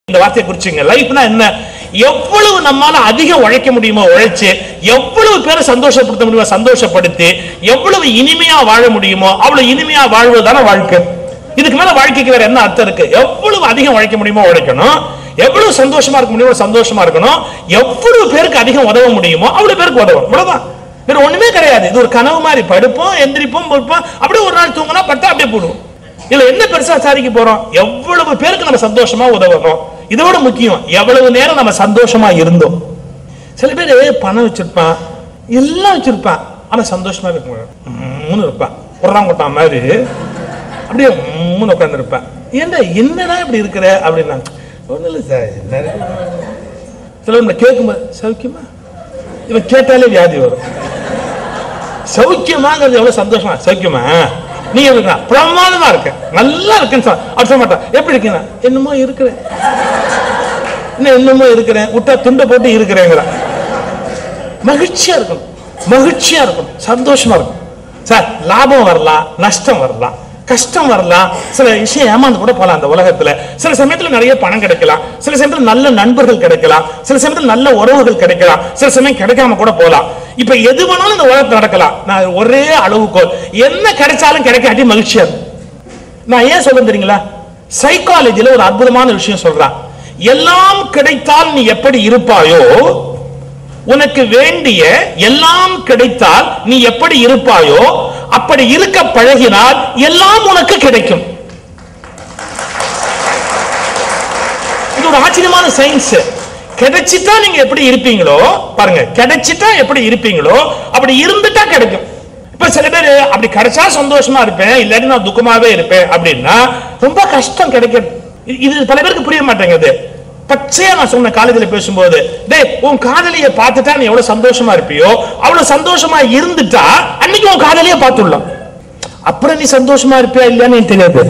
இந்த வார்த்தையை குறிச்சுங்க லைஃப்னா என்ன எவ்வளவு நம்மால அதிகம் உழைக்க முடியுமோ உழைச்சு எவ்வளவு பேரை சந்தோஷப்படுத்த முடியுமோ சந்தோஷப்படுத்தி எவ்வளவு இனிமையா வாழ முடியுமோ அவ்வளவு இனிமையா வாழ்வதுதானே வாழ்க்கை இதுக்கு மேல வாழ்க்கைக்கு வேற என்ன அர்த்தம் இருக்கு எவ்வளவு அதிகம் உழைக்க முடியுமோ உழைக்கணும் எவ்வளவு சந்தோஷமா இருக்க முடியுமோ சந்தோஷமா இருக்கணும் எவ்வளவு பேருக்கு அதிகம் உதவ முடியுமோ அவ்வளவு பேருக்கு உதவும் இவ்வளவுதான் வேற ஒண்ணுமே கிடையாது இது ஒரு கனவு மாதிரி படுப்போம் எந்திரிப்போம் பொறுப்போம் அப்படியே ஒரு நாள் தூங்கினா பட்டா அப்படியே போடுவோம் இதுல என்ன பெருசா சாதிக்க போறோம் எவ்வளவு பேருக்கு நம்ம சந்தோஷமா உதவணும் இதோட முக்கியம் எவ்வளவு நேரம் நம்ம சந்தோஷமா இருந்தோம் சில பேர் பணம் வச்சிருப்பான் எல்லாம் வச்சிருப்பான் ஆனா சந்தோஷமா இருக்க மாட்டான் மூணு இருப்பான் உரலாங்கொட்டான் மாதிரி அப்படியே மூணு உட்கார்ந்து இருப்பேன் ஏன்டா என்னடா இப்படி இருக்கிற அப்படின்னா ஒண்ணும் இல்லை சார் என்ன சிலர் நம்மளை கேட்கும்போது சௌக்கியமா இவன் கேட்டாலே வியாதி வரும் சௌக்கியமாங்கிறது எவ்வளவு சந்தோஷமா சௌக்கியமா நீ இருக்கா பிரமாதமா இருக்க நல்லா இருக்கேன்னு சொல்ல அப்படி சொல்ல மாட்டான் எப்படி இருக்கீங்க என்னமோ இருக்கிறேன் என்ன என்னமோ இருக்கிறேன் விட்டா துண்டை போட்டு இருக்கிறேங்கிறான் மகிழ்ச்சியா இருக்கணும் மகிழ்ச்சியா இருக்கணும் சந்தோஷமா இருக்கணும் சார் லாபம் வரலாம் நஷ்டம் வரலாம் கஷ்டம் வரலாம் சில விஷயம் ஏமாந்து கூட போலாம் அந்த உலகத்துல சில சமயத்துல நிறைய பணம் கிடைக்கலாம் சில சமயத்துல நல்ல நண்பர்கள் கிடைக்கலாம் சில சமயத்துல நல்ல உறவுகள் கிடைக்கலாம் சில சமயம் கிடைக்காம கூட போலாம் இப்ப எது வேணாலும் இந்த உலகத்துல நடக்கலாம் நான் ஒரே அளவுகோல் என்ன கிடைச்சாலும் கிடைக்காட்டி மகிழ்ச்சியா இருக்கும் நான் ஏன் சொல்ல தெரியுங்களா சைக்காலஜில ஒரு அற்புதமான விஷயம் சொல்றான் எல்லாம் கிடைத்தால் நீ எப்படி இருப்பாயோ உனக்கு வேண்டிய எல்லாம் கிடைத்தால் நீ எப்படி இருப்பாயோ அப்படி இருக்க பழகினால் எல்லாம் உனக்கு கிடைக்கும் இது ஒரு ஆச்சரியமான சயின்ஸ் கிடைச்சிட்டா நீங்க எப்படி இருப்பீங்களோ பாருங்க கிடைச்சிட்டா எப்படி இருப்பீங்களோ அப்படி இருந்துட்டா கிடைக்கும் இப்ப சில பேர் அப்படி கிடைச்சா சந்தோஷமா இருப்பேன் இல்லாட்டி நான் துக்கமாவே இருப்பேன் அப்படின்னா ரொம்ப கஷ்டம் கிடைக்கும் இது- இது பல பேருக்கு புரிய மாட்டேங்குது பச்சையா நான் சொன்ன காலேஜ்ல பேசும்போது டேய் உன் காதலிய பார்த்துட்டா நீ எவ்வளவு சந்தோஷமா இருப்பியோ அவ்வளவு சந்தோஷமா இருந்துட்டா அன்னைக்கு உன் காதலிய பார்த்துடலாம் அப்புறம் நீ சந்தோஷமா இருப்பியா இல்லையான்னு எனக்கு தெரியாது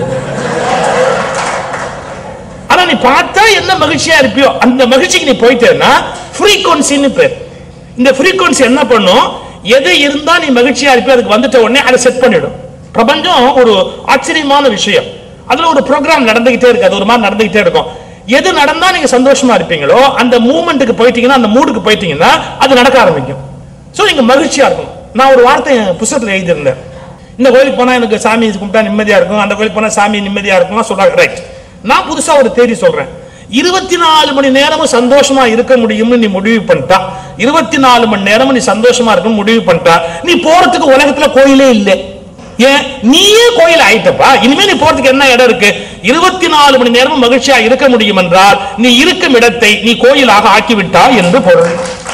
ஆனா நீ பார்த்தா என்ன மகிழ்ச்சியா இருப்பியோ அந்த மகிழ்ச்சிக்கு நீ போயிட்டேன்னா ஃப்ரீக்வன்சின்னு பேர் இந்த ஃப்ரீக்வன்சி என்ன பண்ணும் எது இருந்தா நீ மகிழ்ச்சியா இருப்பியோ அதுக்கு வந்துட்ட உடனே அதை செட் பண்ணிடும் பிரபஞ்சம் ஒரு ஆச்சரியமான விஷயம் அதுல ஒரு ப்ரோக்ராம் நடந்துகிட்டே இருக்கு அது ஒரு மாதிரி நடந்துகிட்டே இருக்கும் எது நடந்தா நீங்க சந்தோஷமா இருப்பீங்களோ அந்த மூமெண்ட்டுக்கு போயிட்டீங்கன்னா அந்த மூடுக்கு போயிட்டீங்கன்னா அது நடக்க ஆரம்பிக்கும் சோ நீங்க மகிழ்ச்சியா இருக்கும் நான் ஒரு வார்த்தை என் புத்தகத்துல எழுதியிருந்தேன் இந்த கோயிலுக்கு போனா எனக்கு சாமி கும்பிட்டா நிம்மதியா இருக்கும் அந்த கோயிலுக்கு போனா சாமி நிம்மதியா இருக்கும்லாம் சொல்றாங்க ரைட் நான் புதுசா ஒரு தேதி சொல்றேன் இருபத்தி நாலு மணி நேரமும் சந்தோஷமா இருக்க முடியும்னு நீ முடிவு பண்ணிட்டா இருபத்தி நாலு மணி நேரமும் நீ சந்தோஷமா இருக்கணும் முடிவு பண்ணிட்டா நீ போறதுக்கு உலகத்துல கோயிலே இல்லை ஏன் நீயே கோயில் ஆயிட்டப்பா இனிமே நீ போறதுக்கு என்ன இடம் இருக்கு இருபத்தி நாலு மணி நேரமும் மகிழ்ச்சியா இருக்க முடியும் என்றால் நீ இருக்கும் இடத்தை நீ கோயிலாக ஆக்கிவிட்டாய் என்று பொருள்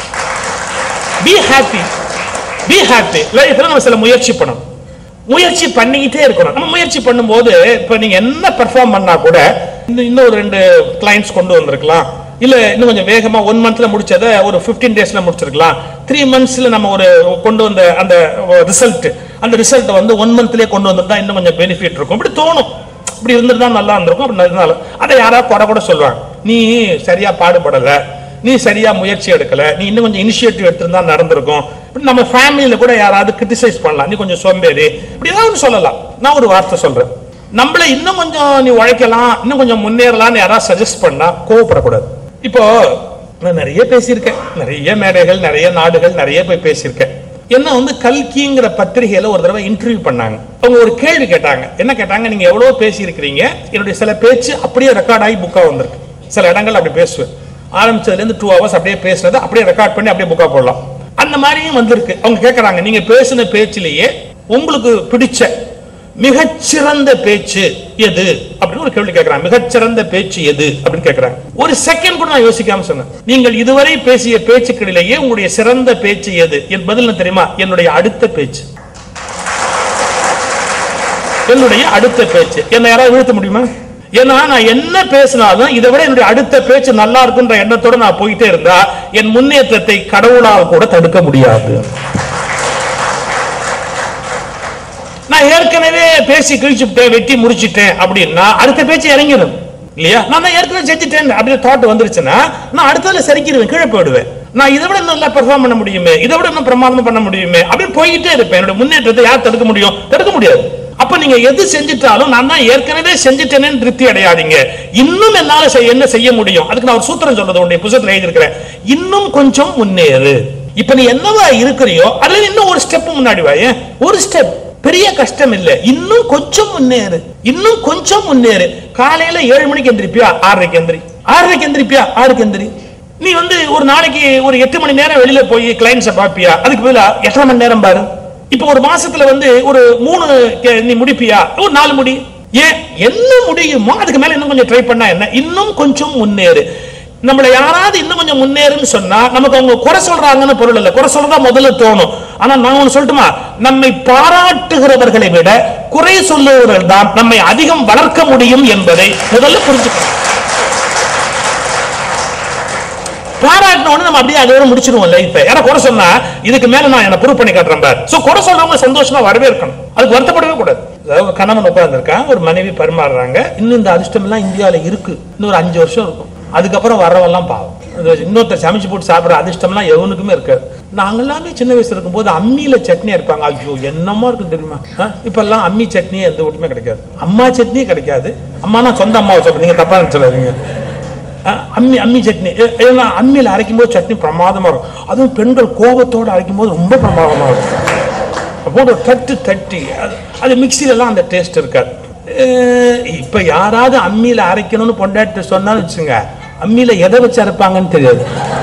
பி ஹாப்பி பி ஹாப்பி லைஃப்ல நம்ம சில முயற்சி பண்ணணும் முயற்சி பண்ணிக்கிட்டே இருக்கணும் நம்ம முயற்சி பண்ணும்போது இப்ப நீங்க என்ன பெர்ஃபார்ம் பண்ணா கூட இன்னும் இன்னும் ஒரு ரெண்டு கிளைண்ட்ஸ் கொண்டு வந்திருக்கலாம் இல்ல இன்னும் கொஞ்சம் வேகமா ஒன் மந்த்ல முடிச்சதை ஒரு 15 டேஸ்ல முடிச்சிருக்கலாம் த்ரீ மந்த்ஸ்ல நம்ம ஒரு கொண்டு வந்த அந்த ரிசல்ட் அந்த ரிசல்ட் வந்து ஒன் மந்த்லயே கொண்டு வந்திருந்தா இன்னும் கொஞ்சம் பெனிஃபிட் இருக்கும் இப்படி தோணும் இப்படி இருந்திருந்தா நல்லா இருந்திருக்கும் அப்படி இருந்தாலும் அதை யாராவது குறை கூட சொல்லுவாங்க நீ சரியா பாடுபடல நீ சரியா முயற்சி எடுக்கல நீ இன்னும் கொஞ்சம் இனிஷியேட்டிவ் எடுத்திருந்தா நடந்திருக்கும் இப்படி நம்ம ஃபேமிலியில கூட யாராவது கிரிட்டிசைஸ் பண்ணலாம் நீ கொஞ்சம் சோம்பேறி இப்படி ஏதாவது ஒண்ணு சொல்லலாம் நான் ஒரு வார்த்தை சொல்றேன் நம்மள இன்னும் கொஞ்சம் நீ உழைக்கலாம் இன்னும் கொஞ்சம் முன்னேறலாம்னு யாராவது சஜஸ்ட் பண்ணா கோவப்படக்கூடாது இப்போ நான் நிறைய பேசியிருக்கேன் நிறைய மேடைகள் நிறைய நாடுகள் நிறைய போய் பேசியிருக்கேன் என்ன வந்து கல்கிங்கிற பத்திரிகையில ஒரு தடவை இன்டர்வியூ பண்ணாங்க அவங்க ஒரு கேள்வி கேட்டாங்க என்ன கேட்டாங்க நீங்க எவ்வளவு பேசியிருக்கிறீங்க என்னுடைய சில பேச்சு அப்படியே ரெக்கார்ட் ஆகி புக்கா வந்திருக்கு சில இடங்கள் அப்படி பேசுவேன் ஆரம்பிச்சதுல இருந்து டூ ஹவர்ஸ் அப்படியே பேசுனது அப்படியே ரெக்கார்ட் பண்ணி அப்படியே புக்கா போடலாம் அந்த மாதிரியும் வந்திருக்கு அவங்க கேட்கறாங்க நீங்க பேசின பேச்சிலேயே உங்களுக்கு பிடிச்ச மிகச்சிறந்த பேச்சு எது அப்படின்னு ஒரு கேள்வி கேட்கறாங்க மிகச்சிறந்த பேச்சு எது அப்படின்னு கேட்கறாங்க ஒரு செகண்ட் கூட நான் யோசிக்காம சொன்னேன் நீங்கள் இதுவரை பேசிய பேச்சுக்களிலேயே உங்களுடைய சிறந்த பேச்சு எது என் பதில் என்ன தெரியுமா என்னுடைய அடுத்த பேச்சு என்னுடைய அடுத்த பேச்சு என்ன யாராவது வீழ்த்த முடியுமா ஏன்னா நான் என்ன பேசினாலும் இதை விட என்னுடைய அடுத்த பேச்சு நல்லா இருக்குன்ற எண்ணத்தோட நான் போயிட்டே இருந்தா என் முன்னேற்றத்தை கடவுளால் கூட தடுக்க முடியாது நான் ஏற்கனவே பேசி கிழிச்சுட்டேன் வெட்டி முடிச்சிட்டேன் அப்படின்னா அடுத்த பேச்சு இறங்கிடும் இல்லையா நான் தான் ஏற்கனவே செஞ்சுட்டேன் அப்படின்னு தாட் வந்துருச்சுன்னா நான் அடுத்ததுல சரிக்கிடுவேன் கீழே போயிடுவேன் நான் இதை விட நல்லா பெர்ஃபார்ம் பண்ண முடியுமே இதை விட இன்னும் பிரமாதமா பண்ண முடியுமே அப்படின்னு போய்கிட்டே இருப்பேன் என்னோட முன்னேற்றத்தை யார் தடுக்க முடியும் தடுக்க முடியாது அப்ப நீங்க எது செஞ்சிட்டாலும் நான் தான் ஏற்கனவே செஞ்சிட்டேனேன்னு திருப்தி அடையாதீங்க இன்னும் என்னால செய்ய- என்ன செய்ய முடியும் அதுக்கு நான் ஒரு சூத்திரம் சொல்றது உடைய புத்தகத்துல எழுதியிருக்கிறேன் இன்னும் கொஞ்சம் முன்னேறு இப்ப நீ என்னவா இருக்கிறியோ அதுல இன்னும் ஒரு ஸ்டெப் முன்னாடி வாயே ஒரு ஸ்டெப் பெரிய கஷ்டம் இல்ல இன்னும் கொஞ்சம் முன்னேறு இன்னும் கொஞ்சம் முன்னேறு காலையில ஏழு மணிக்கு எந்திரிப்பியா ஆறரைக்கு எந்திரி ஆறரைக்கு எந்திரிப்பியா ஆறுக்கு எந்திரி நீ வந்து ஒரு நாளைக்கு ஒரு எட்டு மணி நேரம் வெளியில போய் கிளைண்ட்ஸை பாப்பியா அதுக்கு பதிலா எட்டரை மணி நேரம் பாரு இப்ப ஒரு மாசத்துல வந்து ஒரு மூணு கே- நீ முடிப்பியா ஒரு நாலு முடி ஏன் என்ன முடியுமோ அதுக்கு மேல இன்னும் கொஞ்சம் ட்ரை பண்ணா என்ன இன்னும் கொஞ்சம் முன்னேறு நம்மள யாராவது இன்னும் கொஞ்சம் முன்னேறுன்னு சொன்னா நமக்கு அவங்க குறை சொல்றாங்கன்னு பொருள் இல்ல குறை சொல்றதா முதல்ல தோணும் ஆனா நான் ஒண்ணு சொல்லட்டுமா நம்மை பாராட்டுகிறவர்களை விட குறை சொல்லுவவர்கள் தான் நம்மை அதிகம் வளர்க்க முடியும் என்பதை முதல்ல புரிஞ்சுக்கணும் பாராட்டினோன்னு நம்ம அப்படியே அதோட முடிச்சிருவோம் லைஃப் யாரா குறை சொன்னா இதுக்கு மேல நான் என்ன ப்ரூவ் பண்ணி காட்டுறேன் பார் சோ குறை சொல்றவங்க சந்தோஷமா வரவே இருக்கணும் அதுக்கு வருத்தப்படவே கூடாது அதாவது ஒரு கணவன் உட்கார்ந்திருக்கான் ஒரு மனைவி பரிமாறுறாங்க இன்னும் இந்த அதிர்ஷ்டம் எல்லாம் இந்தியால இருக்கு இன்னும் ஒரு அஞ்சு வருஷம் இருக்கும் அதுக்கப்புறம் வரவெல்லாம் பாவம் அது இன்னொருத்தர் சமைச்சு போட்டு சாப்பிடுற அதிர்ஷ்டம்லாம் எவனுக்குமே இருக்காது நாங்க எல்லாமே சின்ன வயசுல இருக்கும்போது அம்மியில சட்னி இருப்பாங்க ஐயோ என்னமா இருக்கும் தெரியுமா ஆ? இப்ப எல்லாம் அம்மி சட்னி எந்த வீட்டுமே கிடைக்காது அம்மா சட்னியே கிடைக்காது அம்மானா சொந்த அம்மாவை சொல்றீங்க நீங்க தப்பா நினைச்சிடாதீங்க அஹ் அம்மி அம்மி சட்னி ஏ- ஏன்னா அம்மியில் அரைக்கும் போது சட்னி பிரமாதமா இருக்கும் அதுவும் பெண்கள் கோபத்தோட அரைக்கும் போது ரொம்ப பிரமாதமா இருக்கும் போட்டு தட்டு தட்டி அது அது மிக்சில எல்லாம் அந்த டேஸ்ட் இருக்காது அஹ் இப்ப யாராவது அம்மியில அரைக்கணும்னு பொண்டாட்டி சொன்னாலும் வச்சுங்க அம்மியில எதை வச்சு அரைப்பாங்கன்னு தெரியாது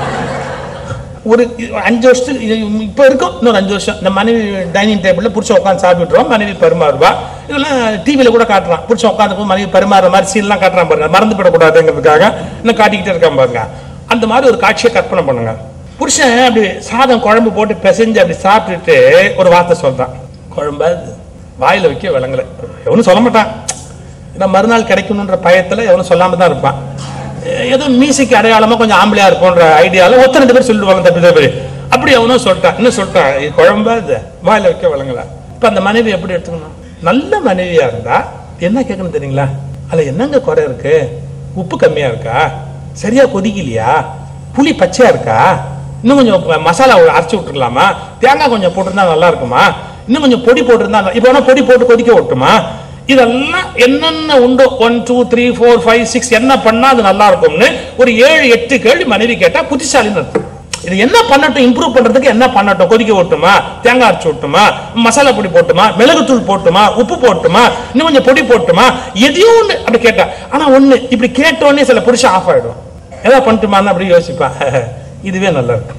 ஒரு அஞ்சு வருஷத்துக்கு இது இப்ப இருக்கும் இன்னொரு அஞ்சு வருஷம் இந்த மனைவி டைனிங் டேபிள்ல புடிச்ச உட்காந்து சாப்பிட்டுருவோம் மனைவி பரிமாறுவா இதெல்லாம் டிவியில கூட காட்டுறான் புடிச்ச உட்காந்து மனைவி பரிமாறுற மாதிரி சீன்லாம் காட்டுறான் பாருங்க மறந்து விடக்கூடாதுங்கிறதுக்காக இன்னும் காட்டிக்கிட்டே இருக்கான் பாருங்க அந்த மாதிரி ஒரு காட்சியை கற்பனை பண்ணுங்க புருஷன் அப்படி சாதம் குழம்பு போட்டு பிசைஞ்சு அப்படி சாப்பிட்டுட்டு ஒரு வார்த்தை சொல்றான் குழம்ப வாயில வைக்க விளங்கல எவனும் சொல்ல மாட்டான் ஏன்னா மறுநாள் கிடைக்கணுன்ற பயத்துல எவனும் சொல்லாம தான் இருப்பான் ஏதோ மீசைக்கு அடையாளமா கொஞ்சம் ஆம்பளையா இருப்போன்ற ஐடியால ஒத்த ரெண்டு பேர் சொல்லிடுவாங்க தப்பி தப்பி அப்படி அவனும் சொல்லிட்டான் இன்னும் சொல்லிட்டான் இது குழம்பா இது வாயில வைக்க விளங்கல இப்ப அந்த மனைவி எப்படி எடுத்துக்கணும் நல்ல மனைவியா இருந்தா என்ன கேட்கணும் தெரியுங்களா அதுல என்னங்க குறை இருக்கு உப்பு கம்மியா இருக்கா சரியா கொதிக்கலையா புளி பச்சையா இருக்கா இன்னும் கொஞ்சம் மசாலா அரைச்சு விட்டுருக்கலாமா தேங்காய் கொஞ்சம் போட்டிருந்தா நல்லா இருக்குமா இன்னும் கொஞ்சம் பொடி போட்டிருந்தா நல்லா- இப்ப வேணா பொடி போட்டு கொதிக்க விட்டுமா இதெல்லாம் என்னென்ன உண்டோ one two three four five six என்ன பண்ணா அது நல்லா இருக்கும்னு ஒரு ஏழு எட்டு கேள்வி மனைவி கேட்டா புத்திசாலின்னு அர்த்தம். இது என்ன பண்ணட்டும் இம்ப்ரூவ் பண்றதுக்கு என்ன பண்ணட்டும் கொதிக்க விட்டுமா தேங்காய் அரைச்சு விட்டுமா மசாலா பொடி போட்டுமா மிளகுத்தூள் போட்டுமா உப்பு போட்டுமா இன்னும் கொஞ்சம் பொடி போட்டுமா எதையும் ஒண்ணு அப்படி கேட்டா ஆனா ஒண்ணு இப்படி கேட்ட உடனே சில புருஷன் ஆஃப் ஆயிடும் ஏதாவது பண்ணிட்டுமான்னு அப்படி யோசிப்பான் இதுவே நல்லா இருக்கு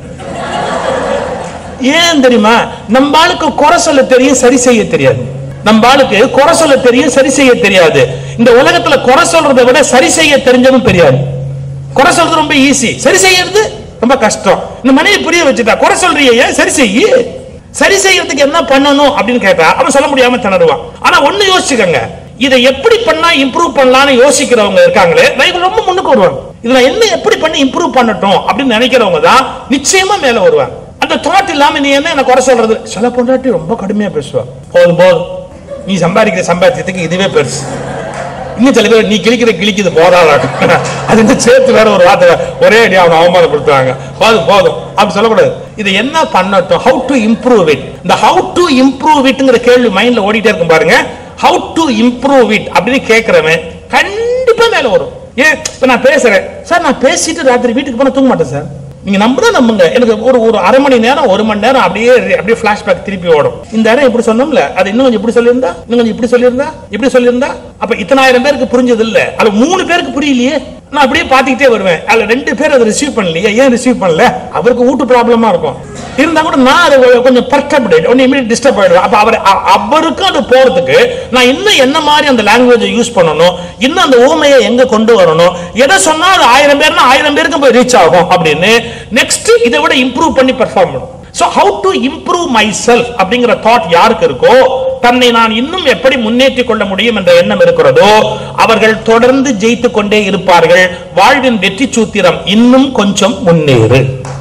ஏன் தெரியுமா நம்ம ஆளுக்கு குறை சொல்ல தெரியும் சரி செய்ய தெரியாது நம்ம ஆளுக்கு குறை சொல்ல தெரியும் சரி செய்ய தெரியாது இந்த உலகத்துல குறை சொல்றதை விட சரி செய்ய தெரிஞ்சவன் பெரியாரு குறை சொல்றது ரொம்ப ஈஸி சரி செய்யறது ரொம்ப கஷ்டம் இந்த மனைவி புரிய வச்சுட்டா குறை சொல்றியே ஏன் சரி செய்யு சரி செய்யறதுக்கு என்ன பண்ணணும் அப்படின்னு கேட்டா அவன் சொல்ல முடியாம திணறுவான் ஆனா ஒண்ணு யோசிச்சுக்கங்க இதை எப்படி பண்ணா இம்ப்ரூவ் பண்ணலாம்னு யோசிக்கிறவங்க இருக்காங்களே லைஃப் ரொம்ப முன்னுக்கு வருவாங்க இதுல என்ன எப்படி பண்ணி இம்ப்ரூவ் பண்ணட்டும் அப்படின்னு நினைக்கிறவங்க தான் நிச்சயமா மேல வருவாங்க அந்த தாட் இல்லாம நீ என்ன என்ன குறை சொல்றது சில பொண்டாட்டி ரொம்ப கடுமையா பேசுவா போதும் போதும் நீ சம்பாதிக்கிற சம்பாத்தியத்துக்கு இதுவே பெருசு இன்னும் சில பேர் நீ கிழிக்கிற கிழிக்குது போதாதான் அது வந்து சேர்த்து வேற ஒரு வார்த்தை ஒரே அடி அவனை அவமானப்படுத்துவாங்க போதும் போதும் அப்படி சொல்லக்கூடாது இது என்ன பண்ணட்டும் ஹவு டு இம்ப்ரூவ் இட் இந்த ஹவு டு இம்ப்ரூவ் இட்ங்கிற கேள்வி மைண்ட்ல ஓடிட்டே இருக்கும் பாருங்க ஹவு டு இம்ப்ரூவ் இட் அப்படின்னு கேட்கிறவன் கண்டிப்பா மேல வரும் ஏன் இப்ப நான் பேசுறேன் சார் நான் பேசிட்டு ராத்திரி வீட்டுக்கு போனா தூங்க மாட்டேன் சார் நீங்க நம்புனா நம்புங்க எனக்கு ஒரு ஒரு அரை மணி நேரம் ஒரு மணி நேரம் அப்படியே அப்படியே பிளாஷ்பேக் திருப்பி ஓடும் இந்த இடம் இப்படி சொன்னோம்ல அது இன்னும் கொஞ்சம் இப்படி சொல்லியிருந்தா இன்னும் கொஞ்சம் இப்படி சொல்லியிருந்தா இப்படி சொல்லியிருந்தா அப்ப இத்தனாயிரம் பேருக்கு புரிஞ்சது இல்ல அது மூணு பேருக்கு புரியலையே நான் அப்படியே பாத்துக்கிட்டே வருவேன் அதுல ரெண்டு பேர் அதை ரிசீவ் பண்ணலையே ஏன் ரிசீவ் பண்ணல அவருக்கு ஊட்டு ப்ராப்ளமா இருக்கும் இருந்தா கூட நான் அதை கொஞ்சம் பர்டப்டேட் ஒன்னு இமீடியட் டிஸ்டர்ப் ஆயிடுவேன் அப்ப அவர் அ- அவருக்கும் அது போறதுக்கு நான் இன்னும் என்ன மாதிரி அந்த லாங்குவேஜை யூஸ் பண்ணணும் இன்னும் அந்த ஊமையை எங்க கொண்டு வரணும் எதை சொன்னா அது ஆயிரம் பேர்னா ஆயிரம் பேருக்கும் போய் ரீச் ஆகும் அப்படின்னு நெக்ஸ்ட் இதை விட இம்ப்ரூவ் பண்ணி பெர்ஃபார்ம் பண்ணும் so how to improve my செல்ஃப் அப்படிங்கிற தாட் யாருக்கு இருக்கோ தன்னை நான் இன்னும் எப்படி முன்னேற்றிக் கொள்ள முடியும் என்ற எண்ணம் இருக்கிறதோ அவர்கள் தொடர்ந்து ஜெயித்து கொண்டே இருப்பார்கள் வாழ்வின் வெற்றி சூத்திரம் இன்னும் கொஞ்சம் முன்னேறு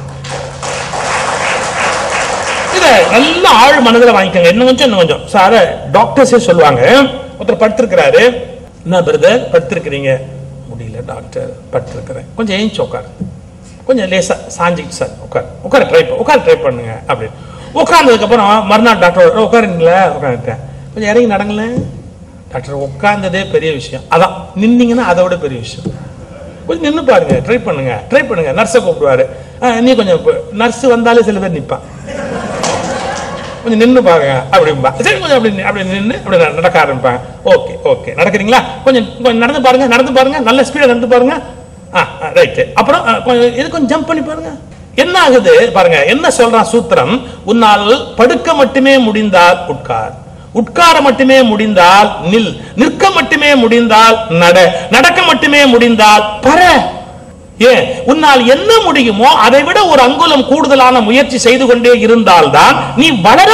இத நல்ல ஆழ் மனதில் வாங்கிக்கோங்க இன்னும் கொஞ்சம் இன்னும் கொஞ்சம் சார டாக்டர்ஸே சொல்லுவாங்க ஒருத்தர் படுத்திருக்கிறாரு என்ன பிரதர் படுத்திருக்கிறீங்க முடியல டாக்டர் படுத்திருக்கிறேன் கொஞ்சம் ஏஞ்சி உட்காரு கொஞ்சம் லேசா சாஞ்சிக்கிட்டு சார் உட்கார் உட்கார ட்ரை உட்கார ட்ரை பண்ணுங்க அப்படின்னு உட்கார்ந்ததுக்கு அப்புறம் மறுநாள் டாக்டர் உட்காருங்களா உட்காந்துட்டேன் கொஞ்சம் இறங்கி நடங்களேன் டாக்டர் உட்கார்ந்ததே பெரிய விஷயம் அதான் நின்னீங்கன்னா அதை விட பெரிய விஷயம் கொஞ்சம் நின்னு பாருங்க ட்ரை பண்ணுங்க ட்ரை பண்ணுங்க நர்ஸை கூப்பிடுவாரு ஆ, நீ கொஞ்சம் நர்ஸ் வந்தாலே சில பேர் நிப்பான் கொஞ்சம் நின்னு பாருங்க அப்படிம்பா சரி கொஞ்சம் அப்படி நி- அப்படி நின்னு அப்படி நட- நடக்க ஆரம்பிப்பாங்க ஓகே ஓகே நடக்கிறீங்களா கொஞ்சம் கொஞ்சம் நடந்து பாருங்க நடந்து பாருங்க நல்ல ஸ்பீடா நடந்து பாருங்க ஆ ரைட் அப்புறம் ஆ, கொஞ்சம் இது கொஞ்சம் ஜம்ப் பண்ணி பாருங்க என்ன ஆகுது பாருங்க என்ன சொல்றான் சூத்திரம் உன்னால் படுக்க மட்டுமே முடிந்தால் உட்கார் உட்கார மட்டுமே முடிந்தால் நில் நிற்க மட்டுமே முடிந்தால் நட நடக்க மட்டுமே முடிந்தால் பர ஏன் உன்னால் என்ன முடியுமோ அதை விட ஒரு அங்குலம் கூடுதலான முயற்சி செய்து கொண்டே இருந்தால்தான் நீ வளர